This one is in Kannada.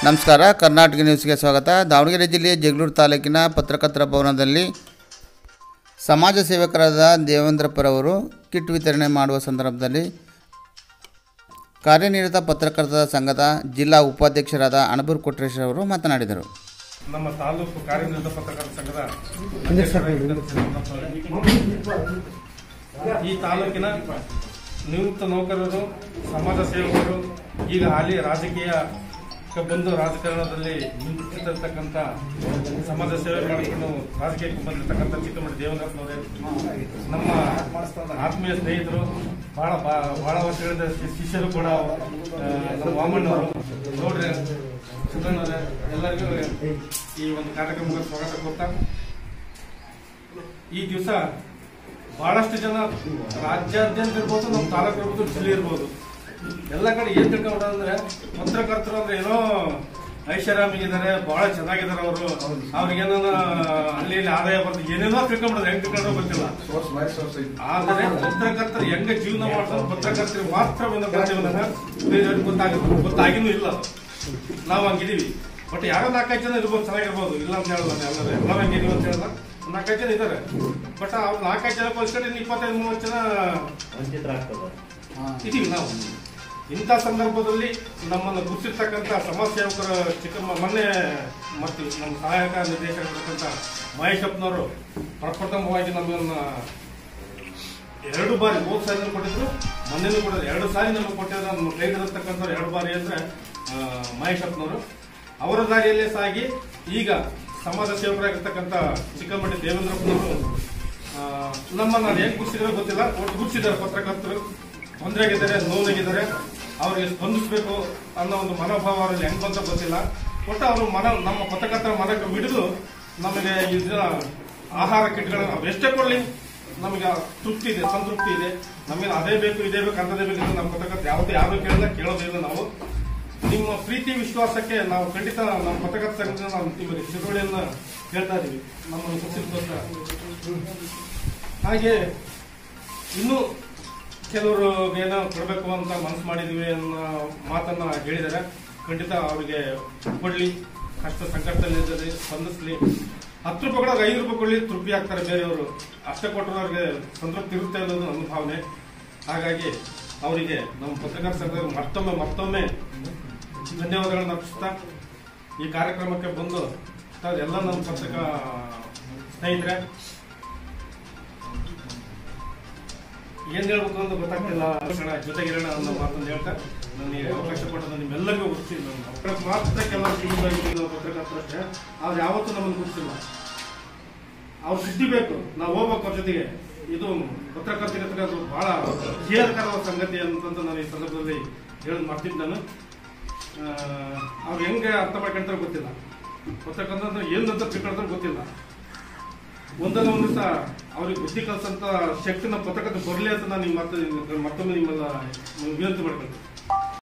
ನಮಸ್ಕಾರ ಕರ್ನಾಟಕ ನ್ಯೂಸ್ಗೆ ಸ್ವಾಗತ ದಾವಣಗೆರೆ ಜಿಲ್ಲೆಯ ಜಗಳೂರು ತಾಲೂಕಿನ ಪತ್ರಕರ್ತರ ಭವನದಲ್ಲಿ ಸಮಾಜ ಸೇವಕರಾದ ದೇವೇಂದ್ರಪ್ಪರವರು ಕಿಟ್ ವಿತರಣೆ ಮಾಡುವ ಸಂದರ್ಭದಲ್ಲಿ ಕಾರ್ಯನಿರತ ಪತ್ರಕರ್ತರ ಸಂಘದ ಜಿಲ್ಲಾ ಉಪಾಧ್ಯಕ್ಷರಾದ ಅಣಬೂರು ಕೊಟ್ರೇಶ್ ಅವರು ಮಾತನಾಡಿದರು ನಮ್ಮ ತಾಲೂಕು ಕಾರ್ಯನಿರತ ಪತ್ರಕರ್ತರ ಸಂಘದ ಈ ತಾಲೂಕಿನ ನಿವೃತ್ತ ನೌಕರರು ಸಮಾಜ ಸೇವಕರು ಈಗ ಹಾಲಿ ರಾಜಕೀಯ ಬಂದು ರಾಜಕಾರಣದಲ್ಲಿ ನಿಂತಿರ್ತಕ್ಕಂಥ ಸಮಾಜ ಸೇವೆ ಮಾಡಿಕೊಂಡು ರಾಜಕೀಯಕ್ಕೆ ಬಂದಿರತಕ್ಕಂಥ ಚಿಕ್ಕಮಡಿ ದೇವೇಂದ್ರಪ್ಪನವರೇ ನಮ್ಮ ಆತ್ಮೀಯ ಸ್ನೇಹಿತರು ಬಹಳ ಬಾ- ಬಹಳ ವರ್ಷಗಳಿಂದ ಶಿ- ಶಿಷ್ಯರು ಕೂಡ ಆ, ನಮ್ಮ ವಾಮಣ್ಣವರು ನೋಡ್ರಿ ಸುಧಣ್ಣವ್ರೆ ಎಲ್ಲರಿಗೂ ಈ ಒಂದು ಕಾರ್ಯಕ್ರಮಕ್ಕೆ ಸ್ವಾಗತ ಕೊಡ್ತಾ ಈ ದಿವಸ ಬಹಳಷ್ಟು ಜನ ರಾಜ್ಯಾದ್ಯಂತ ಇರ್ಬೋದು ನಮ್ಮ ತಾಲೂಕು ಇರ್ಬೋದು ಜಿಲ್ಲೆ ಇರ್ಬೋದು ಎಲ್ಲ ಕಡೆ ಏನ್ ತಿಳ್ಕೊಂಡ್ರೆ ಪತ್ರಕರ್ತರು ಅಂದ್ರೆ ಏನೋ ಐಷಾರಾಮಿಗಿದ್ದಾರೆ ಬಹಳ ಚೆನ್ನಾಗಿದ್ದಾರೆ ಅವರು ಅವ್ರಿಗೇನೋ ಅಲ್ಲಿ ಇಲ್ಲಿ ಆದಾಯ ಬರ್ತದೆ ಏನೇನೋ ತಿಳ್ಕೊಂಡ್ಬಿಡೋದು ಹೆಂಗ್ ತಿಳ್ಕೊಂಡ್ರೆ ಗೊತ್ತಿಲ್ಲ ಆದರೆ ಪತ್ರಕರ್ತರು ಹೆಂಗ ಜೀವನ ಮಾಡ್ತಾರೆ ಪತ್ರಕರ್ತರಿಗೆ ಮಾತ್ರ ಒಂದು ಗೊತ್ತಿಲ್ಲ ಬೇರೆಯವ್ರಿಗೆ ಗೊತ್ತಾಗ ಗೊತ್ತಾಗಿನೂ ಇಲ್ಲ ಅದು. ನಾವು ಹಂಗಿದೀವಿ ಬಟ್ ಯಾರೋ ನಾಲ್ಕೈದು ಜನ ಇರ್ಬೋದು ಚೆನ್ನಾಗಿರ್ಬೋದು ಇಲ್ಲ ಅಂತ ಹೇಳಲ್ಲ ನಾನು ಎಲ್ಲರೂ ಎಲ್ಲ ಹಂಗಿದೀವಿ ಅಂತ ಹೇಳಲ್ಲ ನಾಲ್ಕೈದು ಜನ ಇದ್ದಾರೆ ಬಟ್ ಅವ್ರು ನಾಲ್ಕೈದು ಜನ ಹೋಲಿಸ್ಕೊಂಡು ಇನ್ನು ಇಪ್ಪತ್ತೈದು ಮೂವತ್ತು ಜನ ಇದೀವಿ ನಾವು ಇಂಥ ಸಂದರ್ಭದಲ್ಲಿ ನಮ್ಮನ್ನು ಗುರುತಿರ್ತಕ್ಕಂಥ ಸಮಾಜ ಸೇವಕರ ಚಿಕ್ಕಮ್ಮ ಮೊನ್ನೆ ಮತ್ತು ನಮ್ಮ ಸಹಾಯಕ ನಿರ್ದೇಶಕರಾದಂಥ ಮಹೇಶ್ ಅಪ್ಪನವರು ಪ್ರಪ್ರಥಮವಾಗಿ ನಮ್ಮನ್ನ ಎರಡು ಬಾರಿ ಹೋದ ಸಾರಿ ಕೊಟ್ಟಿದ್ರು ಮೊನ್ನೆನೂ ಕೊಟ್ಟಿದ್ರು ಎರಡು ಸಾರಿ ನಮಗೆ ಕೊಟ್ಟಿದ್ರು ನಮ್ಮ ಕೈ ಹಿಡಿದಿರ್ತಕ್ಕಂಥವ್ರು ಎರಡು ಬಾರಿ ಅಂದ್ರೆ ಆ, ಮಹೇಶ್ ಅಪ್ಪನವರು ಅವರ ದಾರಿಯಲ್ಲೇ ಸಾಗಿ ಈಗ ಸಮಾಜ ಸೇವಕರಾಗಿರ್ತಕ್ಕಂಥ ಚಿಕ್ಕಮಟ್ಟಿ ದೇವೇಂದ್ರಪ್ಪನವರು ಆ, ನಮ್ಮನ್ನ ಹೇಗೆ ಗುರುತಿಸಿದ್ರೆ ಗೊತ್ತಿಲ್ಲ ಒಟ್ಟು ಗುರುತಿಸಿದ್ದಾರೆ ಪತ್ರಕರ್ತರು ತೊಂದರೆಗಿದ್ದಾರೆ ನೋವಾಗಿದ್ದಾರೆ ಅವರಿಗೆ ಸ್ಪಂದಿಸಬೇಕು ಅನ್ನೋ ಒಂದು ಮನೋಭಾವ ಅವರಲ್ಲಿ ಹೆಂಗ್ ಬಂತ ಗೊತ್ತಿಲ್ಲ ಒಟ್ಟು ಅವರು ಮನ ನಮ್ಮ ಪತ್ರಕರ್ತರ ಮನಕ್ಕೆ ಹಿಡಿದು ನಮಗೆ ಇದನ್ನ ಆಹಾರ ಕಿಟ್ಗಳನ್ನ ನಾವು ಎಷ್ಟೇ ಕೊಡ್ಲಿ ನಮಗೆ ತೃಪ್ತಿ ಇದೆ ಸಂತೃಪ್ತಿ ಇದೆ ನಮಗೆ ಅದೇ ಬೇಕು ಇದೇ ಬೇಕು ಅಂತದೇ ಬೇಕು ಅಂತ ನಮ್ಮ ಪತ್ರಕರ್ತ ಯಾವತ್ತೂ ಯಾರು ಕೇಳಿಲ್ಲ ಕೇಳೋದಿಲ್ಲ ನಾವು ನಿಮ್ಮ ಪ್ರೀತಿ ವಿಶ್ವಾಸಕ್ಕೆ ನಾವು ಖಂಡಿತ ನಮ್ಮ ಪತ್ರಕರ್ತ ಸಂಘದಿಂದ ನಾವು ನಿಮಗೆ ತಿಳುವಳಿಯನ್ನ ಹೇಳ್ತಾ ಇದೀವಿ ನಮ್ಮನ್ನು ಗುರುತಿಸೋಸ್ಕರ ಹಾಗೆ ಇನ್ನು ಕೆಲವರು ಏನೋ ಕೊಡಬೇಕು ಅಂತ ಮನಸ್ಸು ಮಾಡಿದೀವಿ ಅನ್ನೋ ಮಾತನ್ನ ಹೇಳಿದ್ದಾರೆ ಖಂಡಿತ ಅವರಿಗೆ ಕೊಡ್ಲಿ ಕಷ್ಟ ಸಂಕಟದಲ್ಲಿ ಇರ್ತದೆ ಸ್ಪಂದಿಸ್ಲಿ ಹತ್ತು ರೂಪಾಯಿ ಕೊಡೋದು ಐದು ರೂಪಾಯಿ ಕೊಡ್ಲಿ ತೃಪ್ತಿ ಆಗ್ತಾರೆ ಬೇರೆಯವರು ಅಷ್ಟೇ ಕೊಟ್ಟರೆ ಅವ್ರಿಗೆ ಸಂತೃಪ್ತಿ ಇರುತ್ತೆ ಅನ್ನೋದು ನನ್ನ ಭಾವನೆ ಹಾಗಾಗಿ ಅವರಿಗೆ ನಮ್ಮ ಪತ್ರಕರ್ತ ಸಂಘದ ಮತ್ತೊಮ್ಮೆ ಮತ್ತೊಮ್ಮೆ ಧನ್ಯವಾದಗಳನ್ನು ಅರ್ಪಿಸ್ತಾ ಈ ಕಾರ್ಯಕ್ರಮಕ್ಕೆ ಬಂದು ತಾವು ಎಲ್ಲ ನಮ್ಮ ಪತ್ರಕ ಸ್ನೇಹಿತರೆ ಏನ್ ಹೇಳ್ಬೇಕು ಅಂತ ಗೊತ್ತಾಗ್ತಿಲ್ಲ ಅರ್ಪಣ ಜೊತೆಗಿರೋಣ ಅನ್ನೋ ಮಾತನ್ನು ಹೇಳ್ತಾ ನನಗೆ ಅವಕಾಶ ಕೊಟ್ಟದ್ದು ನಿಮ್ಮೆಲ್ಲರಿಗೂ ಗುರುತಿಲ್ಲ ನಾನು ಮಾತ್ರ ಕೆಲವು ಸಿಗೋದಾಗಿದ್ದು ಪತ್ರಕರ್ತರಷ್ಟೇ ಆದ್ರೆ ಯಾವತ್ತೂ ನಮ್ಮನ್ನು ಗುರುತಿಲ್ಲ ಅವ್ರು ಸುದ್ದಿ ಬೇಕು ನಾವು ಹೋಗ್ಬೇಕು ಅವ್ರ ಜೊತೆಗೆ ಇದು ಪತ್ರಕರ್ತರಿಗೆ ಅದು ಬಹಳ ಖೇದಕರವಾದ ಸಂಗತಿ ಅಂತಂದು ನಾನು ಈ ಸಂದರ್ಭದಲ್ಲಿ ಹೇಳೋದು ಮಾಡ್ತಿದ್ದೆ ನಾನು ಆ, ಅವ್ರು ಹೆಂಗೆ ಅರ್ಥ ಮಾಡ್ಕೊಂತಾರೆ ಗೊತ್ತಿಲ್ಲ ಪತ್ರಕರ್ತ ಅಂದ್ರೆ ಏನು ಅಂತ ತಿಳ್ಕೊಳ್ತಾರೆ ಗೊತ್ತಿಲ್ಲ ಒಂದಲ್ಲ ಒಂದು ದಿವಸ ಅವ್ರಿಗೆ ಬುದ್ಧಿ ಕಲಿಸಂತ ಶಕ್ತಿ ನಮ್ಮ ಪತ್ರಕರ್ತ ಬರಲಿ ಅಂತ ನಾನು ನಿಮ್ಮ ಮತ್ತೆ ಮತ್ತೊಮ್ಮೆ ನಿಮ್ಮೆಲ್ಲ ವಿನಂತಿ ಮಾಡ್ಕೊಳ್ತೀನಿ